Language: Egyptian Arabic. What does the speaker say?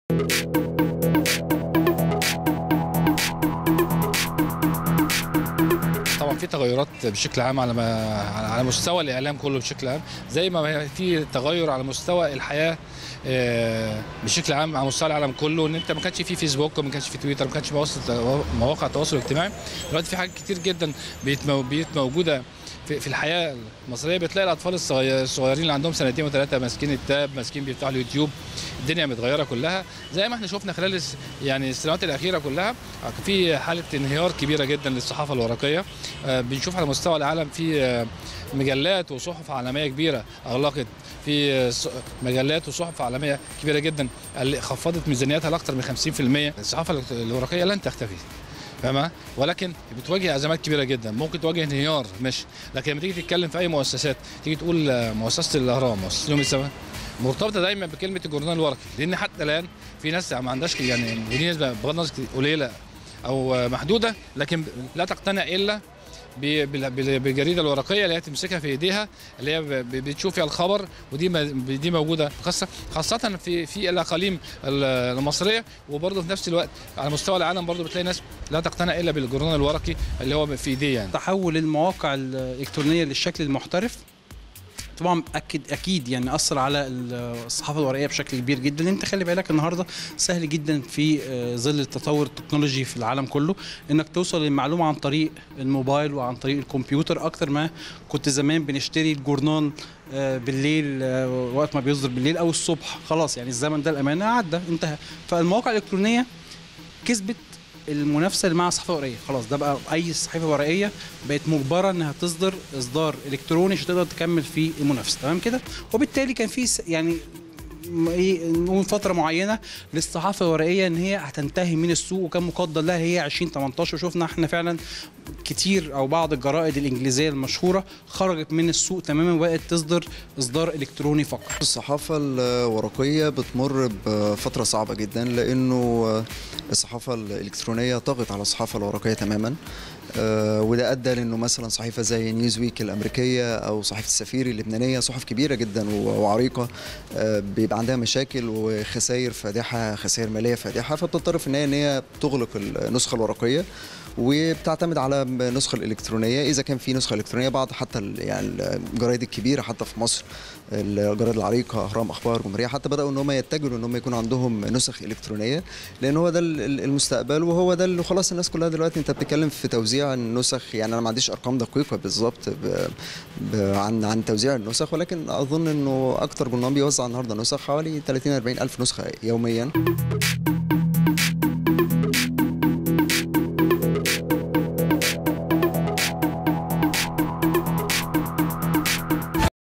طبعا في تغيرات بشكل عام على ما على مستوى الاعلام كله بشكل عام زي ما في تغير على مستوى الحياه آه، بشكل عام على مستوى العالم كله ان انت ما كانش في فيسبوك وما كانش في تويتر ما كانش مواقع مواقع التواصل الاجتماعي دلوقتي في حاجات كتير جدا بقت مو- بقت موجوده في في الحياه المصريه بتلاقي الاطفال الصغير- الصغيرين اللي عندهم سنتين وثلاثه ماسكين التاب ماسكين بيفتحوا اليوتيوب الدنيا متغيره كلها زي ما احنا شفنا خلال الس- يعني السنوات الاخيره كلها في حاله انهيار كبيره جدا للصحافه الورقيه آه، بنشوف على مستوى العالم في آه، مجلات وصحف عالميه كبيره اغلقت في آه، ص- مجلات وصحف عالميه كبيره جدا اللي خفضت ميزانياتها لاكثر من 50% الصحافه الورقيه لن تختفي فاهمة ولكن بتواجه ازمات كبيره جدا ممكن تواجه انهيار مش لكن لما تيجي تتكلم في اي مؤسسات تيجي تقول آه، مؤسسه الاهرام مؤسسه يوم السبت مرتبطه دايما بكلمه الجورنال الورقي لان حتى الان في ناس ما عندهاش يعني ودي نسبه بغض النظر قليله او آه، محدوده لكن لا تقتنع الا ب- بال- بال- بالجريده الورقيه اللي هي تمسكها في ايديها اللي هي ب- ب- بتشوف فيها الخبر ودي ما- دي موجوده خاصه خاصه في في الاقاليم ال- المصريه وبرضه في نفس الوقت على مستوى العالم برضه بتلاقي ناس لا تقتنع الا بالجورنال الورقي اللي هو في ايديه يعني تحول المواقع الالكترونيه للشكل المحترف طبعا اكيد اكيد يعني اثر على الصحافه الورقيه بشكل كبير جدا لان انت خلي بالك النهارده سهل جدا في آه، ظل التطور التكنولوجي في العالم كله انك توصل للمعلومه عن طريق الموبايل وعن طريق الكمبيوتر اكتر ما كنت زمان بنشتري الجورنال آه، بالليل آه، وقت ما بيصدر بالليل او الصبح خلاص يعني الزمن ده الامانه عدى انتهى فالمواقع الالكترونيه كسبت المنافسه اللي مع الصحافه الورقيه خلاص ده بقى اي صحيفه ورقيه بقت مجبره انها تصدر اصدار الكتروني عشان تقدر تكمل في المنافسه تمام كده وبالتالي كان في س- يعني م- ايه نقول فتره معينه للصحافه الورقيه ان هي هتنتهي من السوق وكان مقدر لها هي 2018 شفنا احنا فعلا كتير او بعض الجرائد الانجليزيه المشهوره خرجت من السوق تماما وبقت تصدر اصدار الكتروني فقط الصحافة الورقية بتمر بفترة صعبة جدا لأنه الصحافة الإلكترونية طغت على الصحافة الورقية تماما آه، وده أدى لأنه مثلا صحيفة زي نيوزويك الأمريكية أو صحيفة السفيري اللبنانية صحف كبيرة جدا و- وعريقة آه، بيبقى عندها مشاكل وخسائر فادحة خسائر مالية فادحة فبتضطر في النهاية إن هي تغلق النسخة الورقية وبتعتمد على النسخة الإلكترونية إذا كان في نسخة إلكترونية بعض حتى ال- يعني الجرايد الكبيرة حتى في مصر الجرايد العريقة أهرام أخبار جمهورية حتى بدأوا إن هم يتجهوا إن هم يكون عندهم نسخ إلكترونية لأن هو ده ال- ال- المستقبل وهو ده اللي خلاص الناس كلها دلوقتي أنت بتتكلم في توزيع النسخ يعني أنا ما عنديش أرقام دقيقة بالظبط ب- ب- عن عن توزيع النسخ ولكن أظن إنه أكتر جرنان بيوزع النهاردة نسخ حوالي 30 40 ألف نسخة يوميا